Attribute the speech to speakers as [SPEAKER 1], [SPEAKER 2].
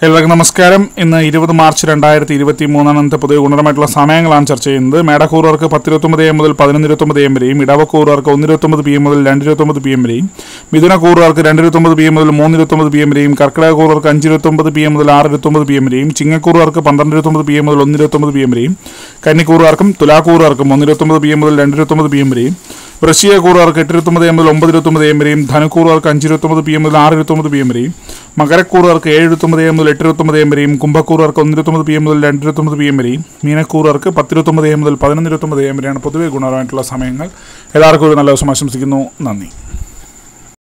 [SPEAKER 1] എല്ലാവർക്കും നമസ്കാരം ഇന്ന് ഇരുപത് മാർച്ച് രണ്ടായിരത്തി ഇരുപത്തി മൂന്നാമത്തെ പൊതുവെ ഗുണപരമായിട്ടുള്ള സമയങ്ങളാണ് ചർച്ച ചെയ്യുന്നത് മേടക്കൂറുകാർക്ക് പത്തിരുപത്തൊമ്പത് എം മുതൽ പതിനൊന്നിരുപത്തൊമ്പത് എം വരെയും ഇടവക്കൂറുകാർക്ക് ഒന്നിരുപത്തൊമ്പത് പി എം മുതൽ രണ്ടിരുപത്തൊമ്പത് പി എം വരെയും മിഥുനക്കൂറുകാർക്ക് രണ്ടിരുപത്തൊമ്പത് പി എം മുതൽ മൂന്നിരുപത്തൊമ്പത് പി എം വരെയും കർക്കിടകക്കൂറുകാർക്ക് അഞ്ചിരുപത്തൊമ്പത് പി എം മുതൽ ആറിരുപത്തൊമ്പത് പി എം വരെയും ചിങ്ങക്കൂറുകാർക്ക് പന്ത്രണ്ടിരുപത്തൊമ്പത് പി എം മുതൽ ഒന്നിരുപത്തൊമ്പത് പി എം വരെയും കന്നിക്കൂറുകാർക്കും തുലാക്കൂറുകാർക്കും ഒന്നിരുപത്തൊമ്പത് പി എം മുതൽ രണ്ടിരുപത്തൊമ്പത് പി എം വരെയും വൃശ്ചിക കൂറുകാർക്ക് എട്ടിരുപത്തൊമ്പത് എം മുതൽ ഒമ്പത് ഇരുപത്തൊമ്പത് എം വരെയും ധനുക്കൂറുകാർക്ക് അഞ്ചിരുപത്തൊമ്പത് പി എം മുതൽ ആറ് ഇരുപത്തൊമ്പത് പി എം വരെയും മകരക്കൂറുകാർക്ക് ഏഴ് ഇരുപത്തൊമ്പത് എം മുതൽ എട്ട് ഇരുപത്തൊമ്പത് എം വരെയും കുംഭക്കൂറുകാർക്ക് ഒന്നിരുപത്തൊമ്പത് പി എം മുതൽ രണ്ട് ഇരുപത്തൊമ്പത് പി എം വരെയും മീനക്കൂറുകാർക്ക് പത്തിരുപത്തൊമ്പത് എം മുതൽ പതിനൊന്ന് ഇരുപത്തൊമ്പത് എം വരെയാണ് പൊതുവെ ഗുണപരമായിട്ടുള്ള സമയങ്ങൾ എല്ലാവർക്കും ഒരു നല്ല ദിവസം ആശംസിക്കുന്നു നന്ദി